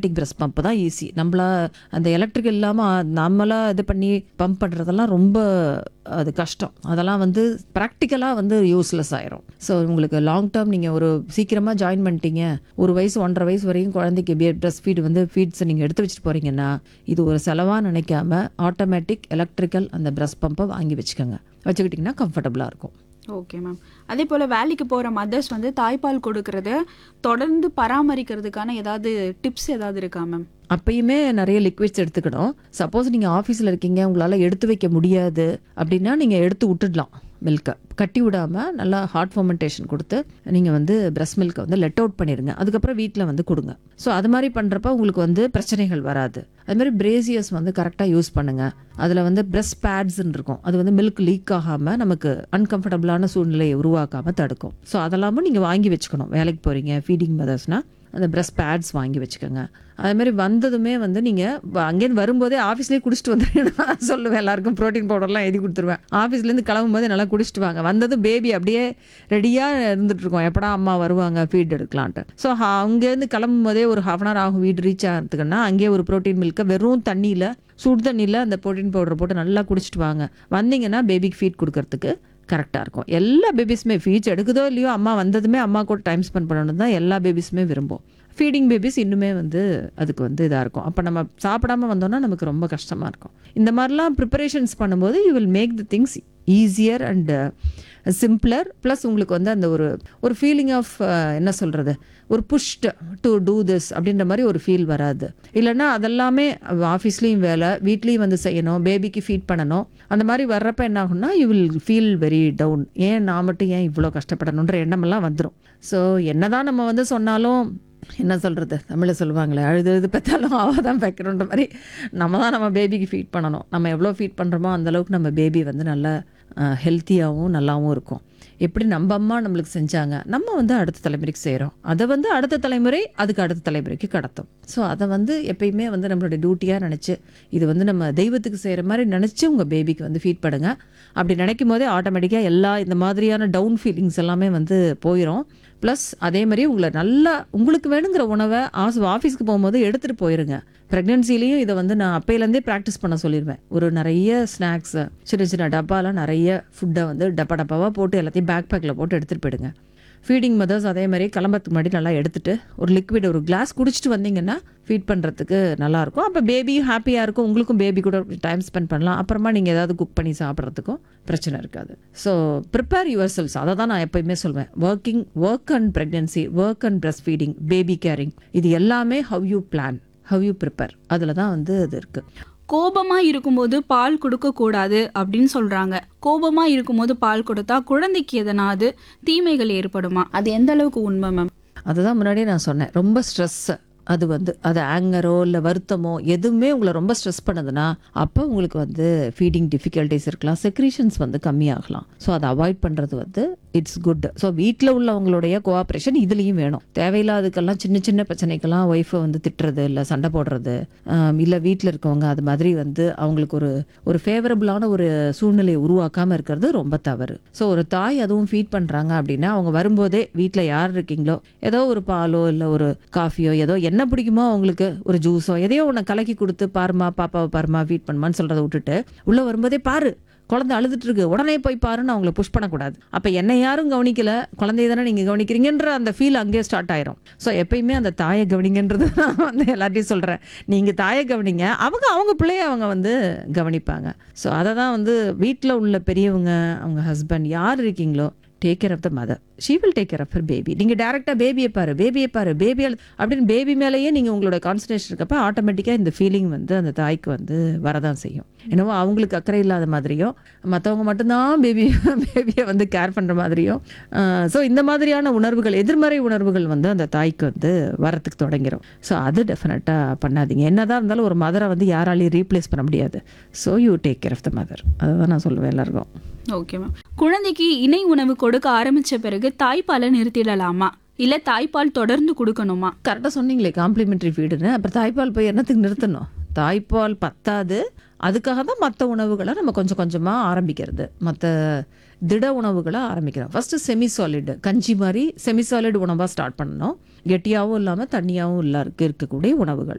automatic breast pump தான் easy நம்மளா அந்த எலக்ட்ரிக்கல் இல்லாமல் நம்மளா இது பண்ணி பம்ப் பண்ணுறதெல்லாம் ரொம்ப அது கஷ்டம் அதெல்லாம் வந்து ப்ராக்டிக்கலாக வந்து யூஸ்லெஸ் ஆயிரும் ஸோ உங்களுக்கு லாங் டேர்ம் நீங்கள் ஒரு சீக்கிரமாக ஜாயின் பண்ணிட்டீங்க ஒரு வயசு ஒன்றரை வயசு வரையும் குழந்தைக்கு பிரஸ்ட் ஃபீட் வந்து ஃபீட்ஸை நீங்கள் எடுத்து வச்சுட்டு போகிறீங்கன்னா இது ஒரு செலவாக நினைக்காம ஆட்டோமேட்டிக் எலக்ட்ரிக்கல் அந்த பிரஸ்ட் பம்பை வாங்கி வச்சுக்கோங்க வச்சுக்கிட்டிங்கன்னா கம்ஃபர்டபுளாக இருக்கும் ஓகே மேம் அதே போல் வேலைக்கு போகிற மதர்ஸ் வந்து தாய்ப்பால் கொடுக்கறத தொடர்ந்து பராமரிக்கிறதுக்கான ஏதாவது டிப்ஸ் ஏதாவது இருக்கா மேம் அப்பயுமே நிறைய லிக்விட்ஸ் எடுத்துக்கணும் சப்போஸ் நீங்கள் ஆஃபீஸில் இருக்கீங்க உங்களால் எடுத்து வைக்க முடியாது அப்படின்னா நீங்கள் எடுத்து விட்டுடலாம் மில்கை கட்டி விடாமல் நல்லா ஹாட் ஃபர்மெண்டேஷன் கொடுத்து நீங்கள் வந்து பிரஸ்ட் மில்கை வந்து லெட் அவுட் பண்ணிடுங்க அதுக்கப்புறம் வீட்டில் வந்து கொடுங்க ஸோ அது மாதிரி பண்ணுறப்ப உங்களுக்கு வந்து பிரச்சனைகள் வராது அது மாதிரி பிரேசியஸ் வந்து கரெக்டாக யூஸ் பண்ணுங்கள் அதில் வந்து பிரஸ்ட் பேட்ஸ்ன்னு இருக்கும் அது வந்து மில்க் லீக் ஆகாமல் நமக்கு அன்கம்ஃபர்டபுளான சூழ்நிலையை உருவாக்காமல் தடுக்கும் ஸோ அதெல்லாமும் நீங்கள் வாங்கி வச்சுக்கணும் வேலைக்கு போகிறீங்க ஃபீடிங் மதர்ஸ்னால் அந்த பிரஸ்ட் பேட்ஸ் வாங்கி வச்சுக்கோங்க அதே மாதிரி வந்ததுமே வந்து நீங்கள் அங்கேருந்து வரும்போதே ஆஃபீஸ்லேயே குடிச்சிட்டு வந்துடுங்க நான் சொல்லுவேன் எல்லாருக்கும் ப்ரோட்டீன் பவுடர்லாம் எழுதி கொடுத்துருவேன் ஆஃபீஸ்லேருந்து கிளம்பும் போது நல்லா குடிச்சிட்டு வாங்க வந்ததும் பேபி அப்படியே ரெடியாக இருந்துட்டு இருக்கோம் எப்படா அம்மா வருவாங்க ஃபீட் எடுக்கலான்ட்டு ஸோ அங்கேருந்து கிளம்பும் போதே ஒரு ஹாஃப் அன் ஹவர் ஆகும் வீடு ரீச் ஆகிறதுக்குன்னா அங்கேயே ஒரு ப்ரோட்டீன் மில்க்கை வெறும் தண்ணியில் சுடு தண்ணியில் அந்த ப்ரோட்டீன் பவுடர் போட்டு நல்லா குடிச்சிட்டு வாங்க வந்தீங்கன்னா பேபிக்கு ஃபீட் கொடுக்கறதுக்கு கரெக்டாக இருக்கும் எல்லா பேபிஸுமே ஃபீட்ஸ் எடுக்குதோ இல்லையோ அம்மா வந்ததுமே அம்மா கூட டைம் ஸ்பெண்ட் பண்ணணும் தான் எல்லா பேபிஸுமே விரும்பும் ஃபீடிங் பேபிஸ் இன்னுமே வந்து அதுக்கு வந்து இதாக இருக்கும் அப்போ நம்ம சாப்பிடாம வந்தோம்னா நமக்கு ரொம்ப கஷ்டமாக இருக்கும் இந்த மாதிரிலாம் ப்ரிப்பரேஷன்ஸ் பண்ணும்போது you will make the things easier and simpler plus உங்களுக்கு வந்து அந்த ஒரு ஒரு ஃபீலிங் ஆஃப் என்ன சொல்கிறது ஒரு புஷ்ட் டு டூ திஸ் அப்படின்ற மாதிரி ஒரு ஃபீல் வராது இல்லைன்னா அதெல்லாமே ஆஃபீஸ்லேயும் வேலை வீட்லேயும் வந்து செய்யணும் பேபிக்கு ஃபீட் பண்ணணும் அந்த மாதிரி வர்றப்ப என்ன ஆகும்னா you will feel very down ஏன் நான் மட்டும் ஏன் இவ்வளோ கஷ்டப்படணுன்ற எண்ணமெல்லாம் வந்துடும் ஸோ என்னதான் நம்ம வந்து சொன்னாலும் என்ன சொல்கிறது தமிழில் சொல்லுவாங்களே அழுது இது பெற்றாலும் அவள் தான் வைக்கணுன்ற மாதிரி நம்ம தான் நம்ம பேபிக்கு ஃபீட் பண்ணணும் நம்ம எவ்வளோ ஃபீட் பண்ணுறோமோ அந்தளவுக்கு நம்ம பேபி வந்து நல்லா ஹெல்த்தியாகவும் நல்லாவும் இருக்கும் எப்படி நம்ம அம்மா நம்மளுக்கு செஞ்சாங்க நம்ம வந்து அடுத்த தலைமுறைக்கு செய்கிறோம் அதை வந்து அடுத்த தலைமுறை அதுக்கு அடுத்த தலைமுறைக்கு கடத்தும் ஸோ அதை வந்து எப்பயுமே வந்து நம்மளுடைய டியூட்டியாக நினச்சி இது வந்து நம்ம தெய்வத்துக்கு செய்கிற மாதிரி நினச்சி உங்கள் பேபிக்கு வந்து ஃபீட் பண்ணுங்க அப்படி நினைக்கும் போதே ஆட்டோமேட்டிக்காக எல்லா இந்த மாதிரியான டவுன் ஃபீலிங்ஸ் எல்லாமே வந்து போயிடும் ப்ளஸ் அதே மாதிரி உங்களை நல்லா உங்களுக்கு வேணுங்கிற உணவை ஆஸ் ஆஃபீஸ்க்கு போகும்போது எடுத்துகிட்டு போயிருங்க ப்ரெக்னென்சிலையும் இதை வந்து நான் அப்பையிலேருந்தே ப்ராக்டிஸ் பண்ண சொல்லிடுவேன் ஒரு நிறைய ஸ்நாக்ஸு சின்ன சின்ன டப்பாலாம் நிறைய ஃபுட்டை வந்து டப்பா டப்பாவாக போட்டு எல்லாத்தையும் பேக் பேக்கில் போட்டு எடுத்துகிட்டு போயிடுங்க ஃபீடிங் மதர்ஸ் அதே மாதிரி கிளம்புறதுக்கு முன்னாடி நல்லா எடுத்துட்டு ஒரு லிக்விட் ஒரு கிளாஸ் குடிச்சிட்டு வந்தீங்கன்னா ஃபீட் பண்ணுறதுக்கு நல்லாயிருக்கும் அப்போ பேபியும் ஹாப்பியாக இருக்கும் உங்களுக்கும் பேபி கூட டைம் ஸ்பெண்ட் பண்ணலாம் அப்புறமா நீங்கள் ஏதாவது குக் பண்ணி சாப்பிட்றதுக்கும் பிரச்சனை இருக்காது ஸோ ப்ரிப்பேர் யுவர் செல்ஸ் அதை தான் நான் எப்பயுமே சொல்வேன் working work and pregnancy work and breast feeding baby caring இது எல்லாமே how you plan how you prepare அதில் தான் வந்து அது இருக்குது கோபமா இருக்கும்போது பால் கொடுக்க கூடாது அப்படின்னு சொல்றாங்க கோபமா இருக்கும்போது பால் கொடுத்தா குழந்தைக்கு எதனாவது தீமைகள் ஏற்படுமா அது எந்த அளவுக்கு உண்மை மேம் அதுதான் முன்னாடியே நான் சொன்னேன் ரொம்ப ஸ்ட்ரெஸ் அது வந்து அது ஆங்கரோ இல்லை வருத்தமோ எதுவுமே உங்களை ரொம்ப ஸ்ட்ரெஸ் பண்ணுதுன்னா அப்போ உங்களுக்கு வந்து ஃபீடிங் டிஃபிகல்ட்டிஸ் இருக்கலாம் செக்ரீஷன்ஸ் வந்து கம்மியாகலாம் ஸோ அதை அவாய்ட் பண்ணுறது வந்து இட்ஸ் குட் ஸோ வீட்டில் உள்ளவங்களுடைய கோஆப்ரேஷன் இதுலேயும் வேணும் தேவையில்லாததுக்கெல்லாம் சின்ன சின்ன பிரச்சனைக்கெல்லாம் ஒய்ஃபை வந்து திட்டுறது இல்லை சண்டை போடுறது இல்லை வீட்டில் இருக்கவங்க அது மாதிரி வந்து அவங்களுக்கு ஒரு ஒரு ஃபேவரபுளான ஒரு சூழ்நிலையை உருவாக்காமல் இருக்கிறது ரொம்ப தவறு ஸோ ஒரு தாய் அதுவும் ஃபீட் பண்ணுறாங்க அப்படின்னா அவங்க வரும்போதே வீட்டில் யார் இருக்கீங்களோ ஏதோ ஒரு பாலோ இல்லை ஒரு காஃபியோ ஏதோ என்ன பிடிக்குமோ அவங்களுக்கு ஒரு ஜூஸோ எதையோ ஒன்று கலக்கி கொடுத்து பாருமா பாப்பாவை பாருமா ஃபீட் பண்ணுமான்னு சொல்கிறத விட்டுட்டு உள்ளே வரும்போதே பாரு குழந்தை அழுதுட்டு இருக்கு உடனே போய் பாருன்னு அவங்கள புஷ் பண்ணக்கூடாது அப்போ என்னை யாரும் கவனிக்கல குழந்தைய தானே நீங்கள் கவனிக்கிறீங்கன்ற அந்த ஃபீல் அங்கேயே ஸ்டார்ட் ஆயிரும் ஸோ எப்பயுமே அந்த தாயை கவனிங்கன்றது நான் வந்து எல்லாத்தையும் சொல்கிறேன் நீங்கள் தாயை கவனிங்க அவங்க அவங்க பிள்ளைய அவங்க வந்து கவனிப்பாங்க ஸோ அதை தான் வந்து வீட்டில் உள்ள பெரியவங்க அவங்க ஹஸ்பண்ட் யார் இருக்கீங்களோ take care of the mother she will take care of her baby நீங்கள் டேரெக்டாக பேபியை பாரு பேபியை பாரு பேபி அப்படின்னு பேபி மேலேயே நீங்கள் உங்களோட கான்சன்ட்ரேஷன் இருக்கப்ப ஆட்டோமேட்டிக்காக இந்த ஃபீலிங் வந்து அந்த தாய்க்கு வந்து வரதான் செய்யும் என்னவோ அவங்களுக்கு அக்கறை இல்லாத மாதிரியும் மற்றவங்க மட்டும்தான் பேபி பேபியை வந்து கேர் பண்ணுற மாதிரியும் ஸோ இந்த மாதிரியான உணர்வுகள் எதிர்மறை உணர்வுகள் வந்து அந்த தாய்க்கு வந்து வரத்துக்கு தொடங்கிடும் ஸோ அது டெஃபினட்டாக பண்ணாதீங்க என்னதான் இருந்தாலும் ஒரு மதரை வந்து யாராலையும் ரீப்ளேஸ் பண்ண முடியாது so you take care of the mother அதை தான் நான் சொல்லுவேன் எல்லாருக்கும் ஓகே மேம் குழந்தைக்கு இணை உணவு கொடுக்க ஆரம்பிச்ச பிறகு தாய்ப்பாலை நிறுத்திடலாமா இல்ல தாய்ப்பால் தொடர்ந்து கொடுக்கணுமா கரெக்டாக சொன்னீங்களே காம்ப்ளிமெண்ட்ரி ஃபீடுன்னு அப்புறம் தாய்ப்பால் போய் என்னத்துக்கு நிறுத்தணும் தாய்ப்பால் பத்தாது அதுக்காக தான் மற்ற உணவுகளை நம்ம கொஞ்சம் கொஞ்சமாக ஆரம்பிக்கிறது மற்ற திட உணவுகளை ஆரம்பிக்கிறோம் ஃபஸ்ட்டு செமி சாலிட் கஞ்சி மாதிரி செமி சாலிட் உணவாக ஸ்டார்ட் பண்ணணும் கெட்டியாகவும் இல்லாமல் தண்ணியாகவும் இல்ல இருக்கக்கூடிய உணவுகள்